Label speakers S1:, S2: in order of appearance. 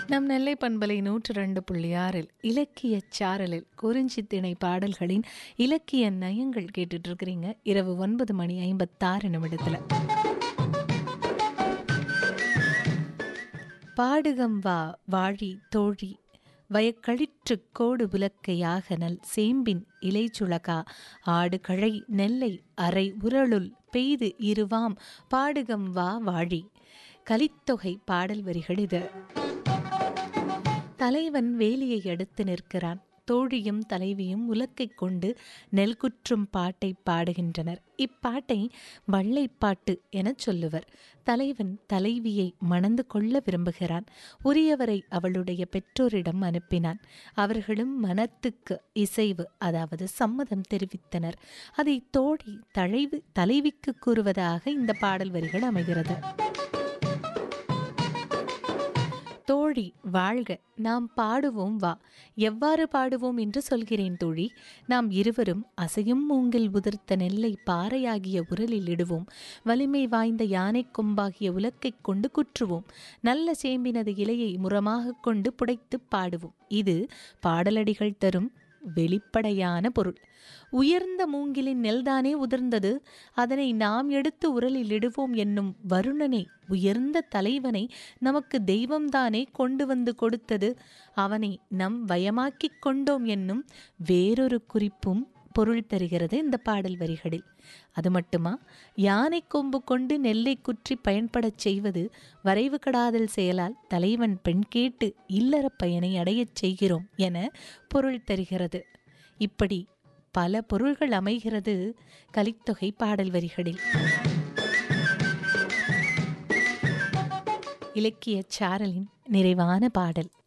S1: நம் நெல்லை பண்பலை நூற்று ரெண்டு புள்ளி ஆறில் இலக்கிய சாரலில் குறிஞ்சி திணை பாடல்களின் இலக்கிய நயங்கள் கேட்டுட்டு இருக்கிறீங்க இரவு ஒன்பது மணி ஐம்பத்தாறு நிமிடத்துல பாடுகம் வா வாழி தோழி வயக்களிற்று கோடு விளக்கையாக நல் சேம்பின் இலைச்சுளகா ஆடு கழை நெல்லை அரை உரளுள் பெய்து இருவாம் பாடுகம் வா வாழி கலித்தொகை பாடல் வரிகள் இது தலைவன் வேலியை அடுத்து நிற்கிறான் தோழியும் தலைவியும் உலக்கைக் கொண்டு நெல் குற்றும் பாட்டை பாடுகின்றனர் இப்பாட்டை வள்ளைப்பாட்டு எனச் சொல்லுவர் தலைவன் தலைவியை மணந்து கொள்ள விரும்புகிறான் உரியவரை அவளுடைய பெற்றோரிடம் அனுப்பினான் அவர்களும் மனத்துக்கு இசைவு அதாவது சம்மதம் தெரிவித்தனர் அதை தோழி தலைவி தலைவிக்கு கூறுவதாக இந்த பாடல் வரிகள் அமைகிறது தோழி வாழ்க நாம் பாடுவோம் வா எவ்வாறு பாடுவோம் என்று சொல்கிறேன் தோழி நாம் இருவரும் அசையும் மூங்கில் உதிர்த்த நெல்லை பாறையாகிய உரலில் இடுவோம் வலிமை வாய்ந்த யானை கொம்பாகிய உலக்கைக் கொண்டு குற்றுவோம் நல்ல சேம்பினது இலையை முறமாக கொண்டு புடைத்து பாடுவோம் இது பாடலடிகள் தரும் வெளிப்படையான பொருள் உயர்ந்த மூங்கிலின் நெல்தானே உதிர்ந்தது அதனை நாம் எடுத்து உரலில் இடுவோம் என்னும் வருணனை உயர்ந்த தலைவனை நமக்கு தெய்வம்தானே கொண்டு வந்து கொடுத்தது அவனை நம் வயமாக்கிக் கொண்டோம் என்னும் வேறொரு குறிப்பும் பொருள் தருகிறது இந்த பாடல் வரிகளில் அது மட்டுமா யானை கொம்பு கொண்டு நெல்லை குற்றி பயன்படச் செய்வது வரைவு கடாதல் செயலால் தலைவன் பெண் கேட்டு இல்லறப் பயனை அடையச் செய்கிறோம் என பொருள் தருகிறது இப்படி பல பொருள்கள் அமைகிறது கலித்தொகை பாடல் வரிகளில் இலக்கிய சாரலின் நிறைவான பாடல்